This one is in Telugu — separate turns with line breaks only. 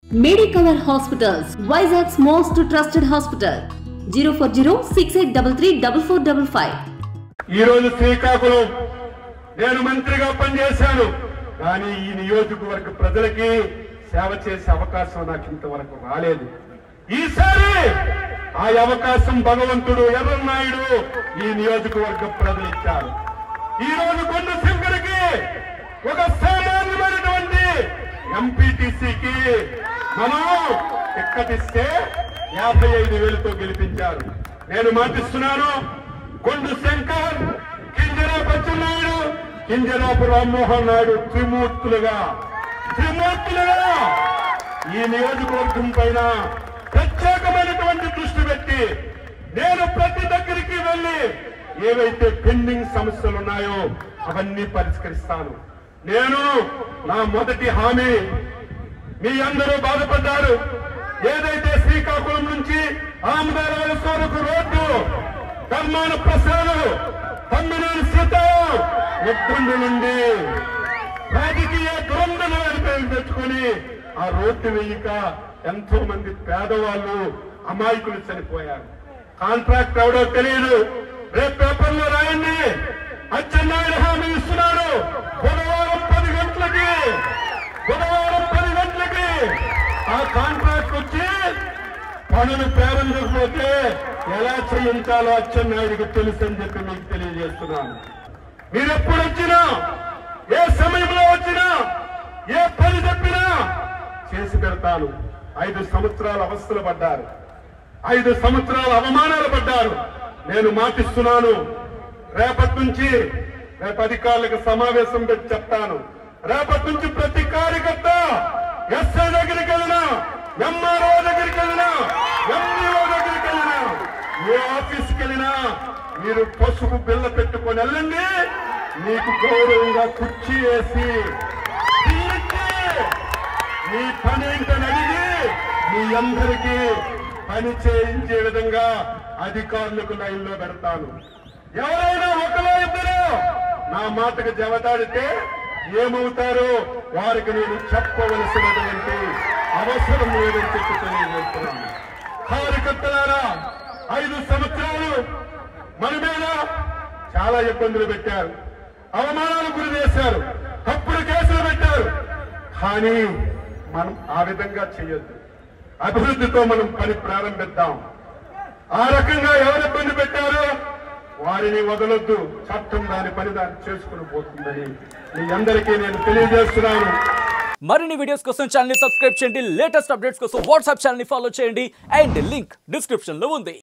Medicover hospitals Vizag's most trusted hospital zero four zero six eight double three double four double five
ఈ రోజు శ్రీకాకుళం నేను మంత్రిగా పనిచేశాను కానీ ఈ నియోజకవర్గ ప్రజలకి సేవ చేసే అవకాశం నాకు ఇంతవరకు రాలేదు ఈసారి ఆ అవకాశం భగవంతుడు ఎర్రన్నాయుడు ఈ నియోజకవర్గ ప్రజలు ఇచ్చారు ఈ రోజు కొండ శంకర్కి ఒక సామాన్యమైనటువంటి ఎంపీటీసీకి మనం టిక్కటిస్తే యాభై ఐదు వేలతో గెలిపించారు నేను మాటిస్తున్నాను కొండు శంకర్ కింజరాపు అచ్చెన్నాయుడు కింజరాపు రామ్మోహన్ నాయుడు త్రిమూర్తులుగా త్రిమూర్తులుగా ఈ నియోజకవర్గం పైన ప్రత్యేకమైనటువంటి దృష్టి పెట్టి నేను ప్రతి దగ్గరికి వెళ్ళి ఏవైతే పెండింగ్ సమస్యలు ఉన్నాయో అవన్నీ పరిష్కరిస్తాను నేను నా మొదటి హామీ మీ అందరూ బాధపడ్డారు ఏదైతే శ్రీకాకుళం నుంచి ఆమదాల వలస వరకు రోడ్డు ధర్మాన ప్రసాద్ తమ్మినేని సీతారాం ఉద్దండు నుండి రాజకీయ దురంధనాలు పెట్టుకుని ఆ రోడ్డు వేయక ఎంతో మంది పేదవాళ్ళు అమాయకులు చనిపోయారు కాంట్రాక్ట్ ఎవడో తెలియదు రేపు పేపర్లో రాయండి అచ్చెన్నాయుడు హామీ ఇస్తున్నాడు బుధవారం పది గంటలకి బుధవారం పది గంటలకి ఆ కాంట్రాక్ట్ వచ్చి పనులు ప్రారంభించకపోతే ఎలా చేయించాలో అచ్చెన్నాయుడికి తెలుసు అని చెప్పి మీకు తెలియజేస్తున్నాను మీరు ఎప్పుడు వచ్చినా ఏ సమయంలో వచ్చినా ఏ పని చెప్పినా చేసి పెడతాను ఐదు సంవత్సరాలు అవస్థలు పడ్డారు ఐదు సంవత్సరాలు అవమానాలు పడ్డారు నేను మాటిస్తున్నాను రేపటి నుంచి రేపు అధికారులకు సమావేశం పెట్టి చెప్తాను రేపటి నుంచి ప్రతి కార్యకర్త ఎస్ఐ దగ్గరికి వెళ్ళినా ఎంఆర్ఓ దగ్గరికి వెళ్ళినా ఎంఈఓ దగ్గరికి వెళ్ళినా ఏ ఆఫీస్కి వెళ్ళినా మీరు పసుపు బిల్ల పెట్టుకొని వెళ్ళండి మీకు గౌరవంగా కుర్చీ వేసి పిలిచి మీ పని ఏంటని అడిగి మీ అందరికీ పని చేయించే విధంగా అధికారులకు లైన్లో పెడతాను ఎవరైనా ఒకరో ఇద్దరు నా మాటకు జవదాడితే ఏమవుతారో వారికి నేను చెప్పవలసినటువంటి అవసరం లేదని చెప్పి తెలియజేస్తున్నాను కార్యకర్తలారా ఐదు సంవత్సరాలు మన మీద చాలా ఇబ్బందులు పెట్టారు అవమానాలు గురి చేశారు తప్పుడు కేసులు పెట్టారు కానీ మనం ఆ విధంగా చేయొద్దు అభివృద్ధితో మనం పని ప్రారంభిద్దాం ఆ రకంగా ఎవరు ఇబ్బంది పెట్టారో వారిని వదలొద్దు చట్టం దాని పని దాన్ని చేసుకుని పోతుందని మీ అందరికీ నేను తెలియజేస్తున్నాను
మరిన్ని వీడియోస్ కోసం ఛానల్ ని సబ్స్క్రైబ్ చేయండి లేటెస్ట్ అప్డేట్స్ కోసం వాట్సాప్ ఛానల్ ని ఫాలో చేయండి అండ్ లింక్ డిస్క్రిప్షన్ లో ఉంది